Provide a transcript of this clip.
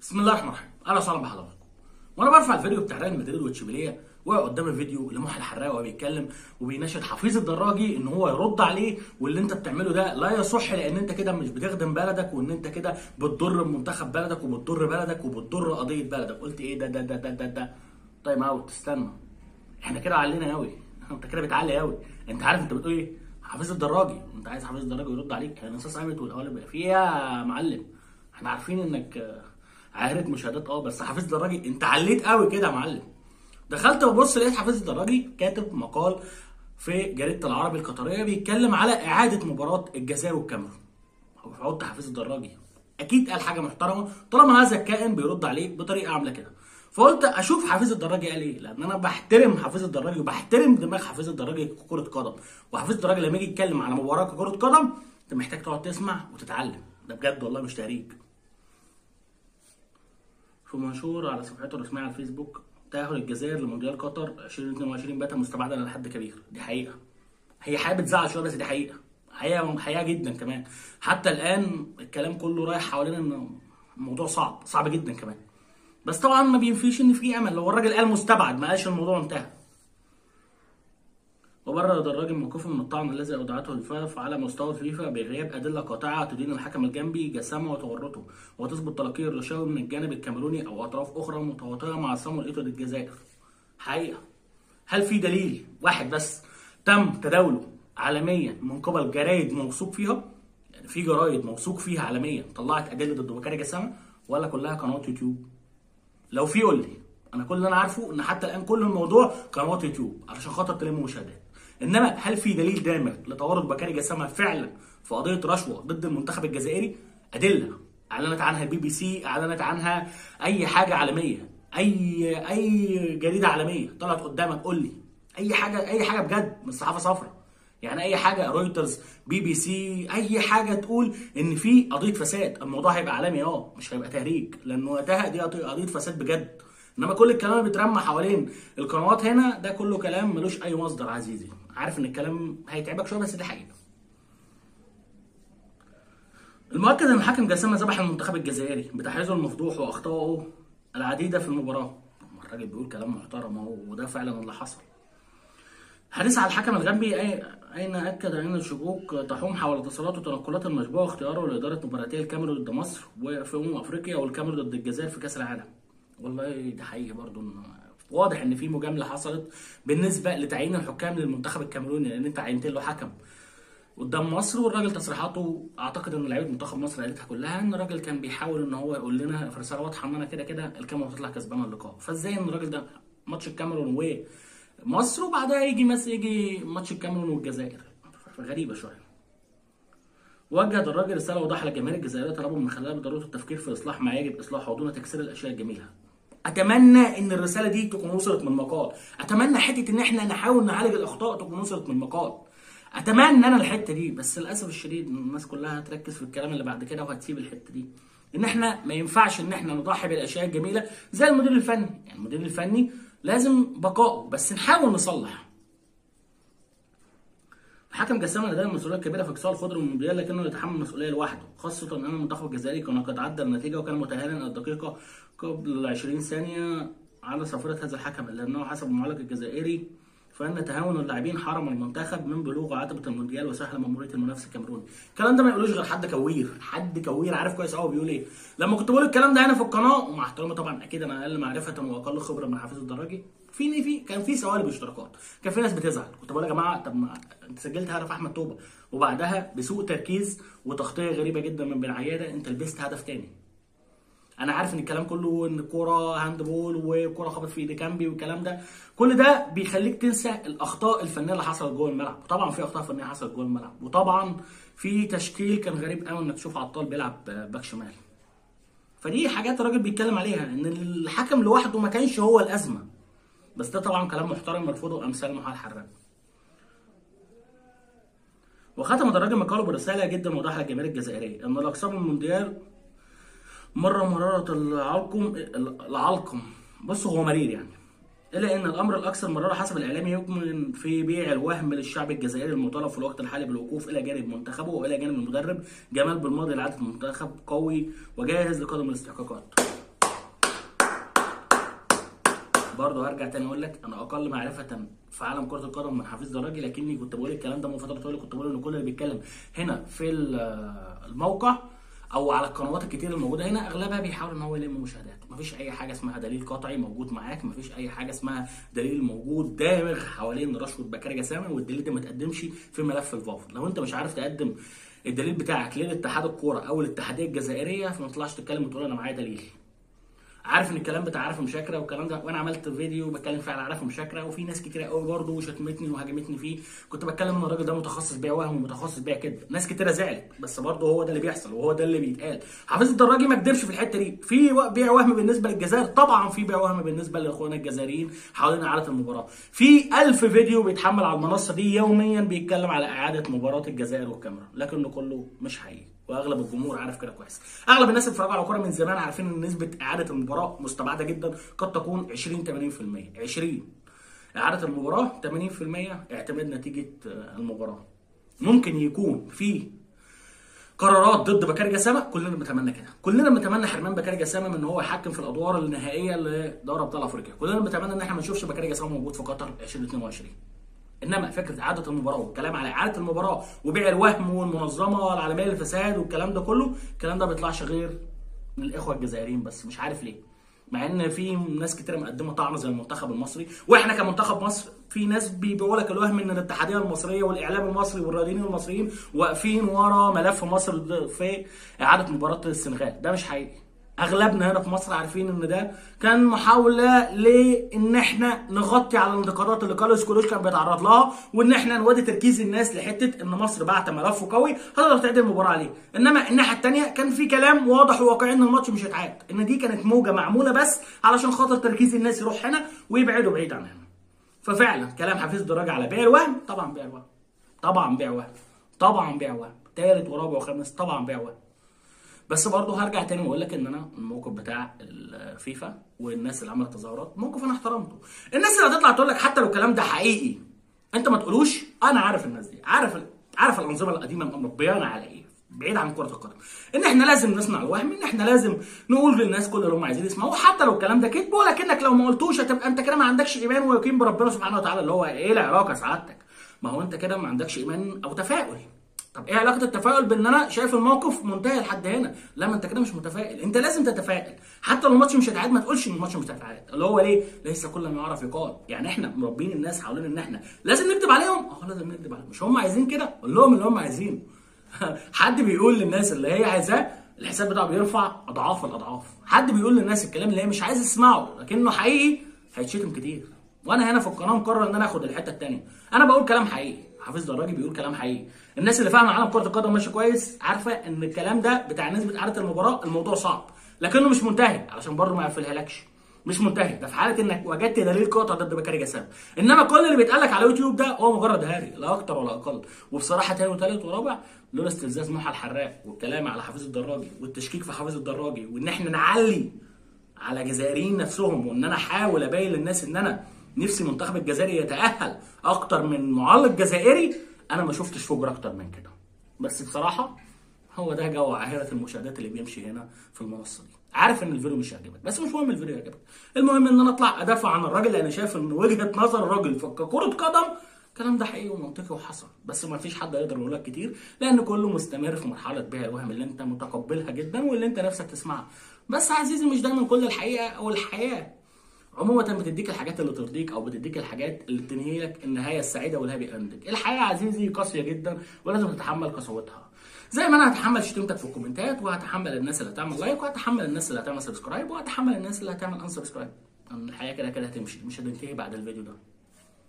بسم الله الرحمن الرحيم اهلا وسهلا بحضراتكم وانا برفع الفيديو بتاع ريال مدريد وتشيبيليه وقع قدام الفيديو لمحي الحراوي وهو بيتكلم وبيناشد حفيظ الدراجي ان هو يرد عليه واللي انت بتعمله ده لا يصح لان انت كده مش بتخدم بلدك وان انت كده بتضر منتخب بلدك وبتضر بلدك وبتضر قضيه بلدك قلت ايه ده ده ده ده ده, ده. تايم اوت استنى احنا كده علينا قوي انت كده بتعلي قوي انت عارف انت بتقول ايه حفيظ الدراجي انت عايز حفيظ الدراجي يرد عليك يعني استاذ عامل والاول بقى في ايه يا معلم احنا عارفين انك آه، عارف مشاهدات اه بس حفيظ الدراجي انت عليت قوي كده يا معلم دخلت ببص لقيت حفيظ الدراجي كاتب مقال في جريده العربي القطريه بيتكلم على اعاده مباراه الجزائر والكاميرون فقلت حفيظ الدراجي اكيد قال حاجه محترمه طالما هذا الكائن بيرد عليه بطريقه عامله كده فقلت اشوف حفيظ الدراجي قال ايه لان انا بحترم حفيظ الدراجي وبحترم دماغ حفيظ الدراجي ككره قدم وحفيظ الدراجي لما يجي يتكلم على مباراه ككره قدم انت محتاج تقعد تسمع وتتعلم ده بجد والله مش تهريج في منشور على صفحته الرسميه على الفيسبوك تأهل الجزائر لمونديال قطر 2022 بات مستبعدا لحد كبير دي حقيقة هي حقيقة بتزعل شوية بس دي حقيقة حقيقة حقيقة جدا كمان حتى الآن الكلام كله رايح حوالين ان الموضوع صعب صعب جدا كمان بس طبعا ما بينفيش ان في امل لو الراجل قال مستبعد ما قالش الموضوع انتهى وبرر الراجل موقفه من الطعن الذي اودعته الفاف على مستوى الفيفا بغياب ادله قاطعه تدين الحكم الجنبي جسامه وتورطه وتثبت تلقيه الرشاوي من الجانب الكاميروني او اطراف اخرى متواطئه مع صامويل ايتو الجزائر. حقيقه هل في دليل واحد بس تم تداوله عالميا من قبل جرايد موثوق فيها؟ يعني في جرايد موثوق فيها عالميا طلعت ادله ضد بكاري جسامه ولا كلها قنوات يوتيوب؟ لو في قول لي انا كل اللي انا عارفه ان حتى الان كل الموضوع قنوات يوتيوب علشان خاطر تلم مشاهدات انما هل في دليل دامغ لتورط بكاري جسامه فعلا في قضيه رشوه ضد المنتخب الجزائري ادله اعلنت عنها البي بي سي اعلنت عنها اي حاجه عالميه اي اي جريده عالميه طلعت قدامك قول لي اي حاجه اي حاجه بجد من صحافه صفراء يعني اي حاجه رويترز بي بي سي اي حاجه تقول ان في قضيه فساد الموضوع هيبقى عالمي اه مش هيبقى تهريج لان وقتها دي قضيه فساد بجد انما كل الكلام اللي بيترمى حوالين القنوات هنا ده كله كلام ملوش اي مصدر عزيزي عارف ان الكلام هيتعبك شويه بس دي حقيقه المؤكد ان الحكم جسامه ذبح المنتخب الجزائري بتحيزه المفضوح واخطائه العديده في المباراه طب ما الراجل بيقول كلام محترم اهو وده فعلا اللي حصل حديث على الحكم الغنبي أي- اين اكد ان الشكوك تحوم حول اتصالات وتنقلات المشبوهه واختياره لاداره مباراتي الكاميرون ضد مصر وفي امم افريقيا والكاميرون ضد الجزائر في كاس العالم والله ده حقيقي برضو إن واضح ان في مجامله حصلت بالنسبه لتعيين الحكام للمنتخب الكاميروني لان انت عينت له حكم قدام مصر والراجل تصريحاته اعتقد ان لعيبه منتخب مصر قالتها كلها ان الراجل كان بيحاول ان هو يقول لنا في رساله واضحه ان انا كده كده الكاميرون هتطلع كسبانه اللقاء فازاي ان الراجل ده ماتش الكاميرون ومصر وبعدها يجي مثلا يجي ماتش الكاميرون والجزائر غريبه شويه وجه الراجل رساله واضحه للجماهير الجزائريه طلبوا من خلالها بضروره التفكير في اصلاح ما يجب اصلاحه ودون تكسير الاشياء الجميله اتمنى ان الرساله دي تكون وصلت من المقال اتمنى حته ان احنا نحاول نعالج الاخطاء تكون وصلت من المقال اتمنى انا الحته دي بس للاسف الشديد إن الناس كلها هتركز في الكلام اللي بعد كده وهتسيب الحته دي ان احنا ما ينفعش ان احنا نضحي بالاشياء الجميله زي المدير الفني يعني المدير الفني لازم بقائه بس نحاول نصلح الحكم جسام لديه المسؤوليه الكبيره في اقصاء الخضر من المونديال لكنه يتحمل المسؤوليه لوحده خاصه ان المنتخب الجزائري كان قد عدى النتيجه وكان متاهلا الدقيقه قبل 20 ثانيه على صافره هذا الحكم لانه حسب المعلق الجزائري فان تهاون اللاعبين حرم المنتخب من بلوغ عتبه المونديال وسهل مأموريه المنافس الكاميروني الكلام ده ما يقولوش غير حد كوير حد كوير عارف كويس قوي بيقول ايه لما كنت بقول الكلام ده هنا في القناه ومع احترامي طبعا اكيد انا اقل معرفه واقل خبره من حافظ الدراجي في في كان في سوالب اشتراكات كان في ناس بتزعل كنت بقول يا جماعه طب ما انت سجلت هدف احمد توبه وبعدها بسوء تركيز وتغطيه غريبه جدا من بن عياده انت لبست هدف تاني انا عارف ان الكلام كله ان الكوره هاند بول وكوره خبط في ايد كامبي والكلام ده كل ده بيخليك تنسى الاخطاء الفنيه اللي حصلت جوه الملعب وطبعا في اخطاء فنيه حصلت جوه الملعب وطبعا في تشكيل كان غريب قوي انك تشوف عطال بيلعب باك شمال فدي حاجات الراجل بيتكلم عليها ان الحكم لوحده ما كانش هو الازمه بس ده طبعا كلام محترم مرفوضه امثال محمد حرام وختم الراجل مقاله برساله جدا واضحه للجماهير الجزائريه ان الاقسام المونديال مره مراره العلقم العلقم بص هو مرير يعني الا ان الامر الاكثر مراره حسب الاعلام يكمن في بيع الوهم للشعب الجزائري المطالب في الوقت الحالي بالوقوف الى جانب منتخبه والى جانب المدرب جمال بالماضي لعاده منتخب قوي وجاهز لقدم الاستحقاقات برضه هرجع تاني اقول لك انا اقل معرفه في عالم كره القدم من حفيظ دراجي لكني كنت بقول الكلام ده من فتره طويله كنت بقول ان كل اللي بيتكلم هنا في ال- الموقع او على القنوات الكتير الموجوده هنا اغلبها بيحاول ان هو يلم مشاهدات مفيش اي حاجه اسمها دليل قطعي موجود معاك مفيش اي حاجه اسمها دليل موجود دامغ حوالين رشوه بكاري جسامه والدليل ده ما تقدمش في ملف الفافر لو انت مش عارف تقدم الدليل بتاعك للاتحاد الكوره او الاتحاديه الجزائريه فما تطلعش تتكلم وتقول انا معايا دليل عارف ان الكلام بتاع عارف مشاكره والكلام ده وانا عملت فيديو بتكلم فيه على عارف مشاكره وفي ناس كتير قوي برضه شتمتني وهاجمتني فيه كنت بتكلم ان الراجل ده متخصص بيع وهم ومتخصص بيع كده ناس كتيره زعلت بس برضه هو ده اللي بيحصل وهو ده اللي بيتقال حافظ الدراجي ما قدرش في الحته دي في و- بيع وهم بالنسبه للجزائر طبعا في بيع وهم بالنسبه لاخواننا الجزائريين حوالين اعاده المباراه في ألف فيديو بيتحمل على المنصه دي يوميا بيتكلم على اعاده مباراه الجزائر والكاميرون لكنه كله مش حقيقي واغلب الجمهور عارف كده كويس اغلب الناس اللي بيتفرجوا على كوره من زمان عارفين ان نسبه اعاده المباراه مستبعده جدا قد تكون 20 80% 20 اعاده المباراه 80% اعتماد نتيجه آه، المباراه ممكن يكون في قرارات ضد بكاري جسامه كلنا بنتمنى كده كلنا بنتمنى حرمان بكاري جسامه من ان هو يحكم في الادوار النهائيه لدوري ابطال افريقيا كلنا بنتمنى ان احنا ما نشوفش بكاري جسامه موجود في قطر 2022 انما فكره اعاده المباراه والكلام على اعاده المباراه وبيع الوهم والمنظمه العالميه للفساد والكلام ده كله الكلام ده ما بيطلعش غير من الاخوه الجزائريين بس مش عارف ليه مع ان في ناس كتير مقدمه طعن زي المنتخب المصري واحنا كمنتخب مصر في ناس بيبيعوا لك الوهم ان الاتحاديه المصريه والاعلام المصري والرياضيين المصريين واقفين ورا ملف مصر ضد- في اعاده مباراه السنغال ده مش حقيقي اغلبنا هنا في مصر عارفين ان ده كان محاوله لان احنا نغطي على الانتقادات اللي كارلوس كولوش كان بيتعرض لها وان احنا نودي تركيز الناس لحته ان مصر بعت ملف قوي هتقدر تعيد المباراه عليه انما الناحيه الثانيه كان في كلام واضح وواقعي ان الماتش مش هيتعاد ان دي كانت موجه معموله بس علشان خاطر تركيز الناس يروح هنا ويبعدوا بعيد عن هنا ففعلا كلام حفيظ دراجة على بيع الوهم طبعا بيع الوهم طبعا بيع وهم طبعا بيع وهم تالت ورابع وخامس طبعا بيع وهم بس برضه هرجع تاني واقول لك ان انا الموقف بتاع الفيفا والناس اللي عملت تظاهرات موقف انا احترمته الناس اللي هتطلع تقول لك حتى لو الكلام ده حقيقي انت ما تقولوش انا عارف الناس دي عارف عارف الانظمه القديمه مربيانا على ايه بعيد عن كره القدم ان احنا لازم نصنع الوهم ان احنا لازم نقول للناس كل اللي هم عايزين يسمعوه حتى لو الكلام ده كذب ولكنك لو ما قلتوش هتبقى انت كده ما عندكش ايمان ويقين بربنا سبحانه وتعالى اللي هو ايه العلاقه سعادتك ما هو انت كده ما عندكش ايمان او تفاؤل طب ايه علاقه التفاؤل بان انا شايف الموقف منتهي لحد هنا لا ما انت كده مش متفائل انت لازم تتفائل حتى لو الماتش مش هيتعاد ما تقولش ان الماتش مش هيتعاد اللي هو ليه ليس كل ما يعرف يقال يعني احنا مربين الناس حوالين ان احنا لازم نكذب عليهم اه لازم نكذب عليهم مش هم عايزين كده قول لهم اللي هم عايزينه حد بيقول للناس اللي هي عايزاه الحساب بتاعه بيرفع اضعاف الاضعاف حد بيقول للناس الكلام اللي هي مش عايز تسمعه لكنه حقيقي هيتشتم كتير وانا هنا في القناه مقرر ان انا اخد الحته الثانيه انا بقول كلام حقيقي حافظ دراجي بيقول كلام حقيقي الناس اللي فاهمه عالم كره القدم ماشي كويس عارفه ان الكلام ده بتاع نسبه اعاده المباراه الموضوع صعب لكنه مش منتهي علشان برضه ما يقفلهالكش مش منتهي ده في حاله انك وجدت دليل قاطع ضد بكاري جسام انما كل اللي بيتقال لك على يوتيوب ده هو مجرد هاري لا اكتر ولا اقل وبصراحه تاني وتالت ورابع لولا استفزاز محى الحراق والكلام على حافظ الدراجي والتشكيك في حافظ الدراجي وان احنا نعلي على جزائريين نفسهم وان انا احاول ابين للناس ان انا نفسي المنتخب الجزائري يتاهل اكتر من معلق جزائري انا ما شفتش فجر اكتر من كده بس بصراحه هو ده جو عاهره المشاهدات اللي بيمشي هنا في المنصه دي عارف ان الفيديو مش هيعجبك بس مش مهم الفيديو يعجبك المهم ان انا اطلع ادافع عن الراجل لان شايف ان وجهه نظر الراجل في كره قدم الكلام ده حقيقي ومنطقي وحصل بس ما فيش حد يقدر يقول لك كتير لان كله مستمر في مرحله بيع الوهم اللي انت متقبلها جدا واللي انت نفسك تسمعها بس عزيزي مش دايما كل الحقيقه او الحياه عموما بتديك الحاجات اللي ترضيك او بتديك الحاجات اللي تنهي لك النهايه السعيده والهابي اندنج الحياه عزيزي قاسيه جدا ولازم تتحمل قسوتها زي ما انا هتحمل شتيمتك في الكومنتات وهتحمل الناس اللي هتعمل لايك وهتحمل الناس اللي هتعمل سبسكرايب وهتحمل الناس اللي هتعمل ان سبسكرايب الحياه كده كده هتمشي مش هتنتهي بعد الفيديو ده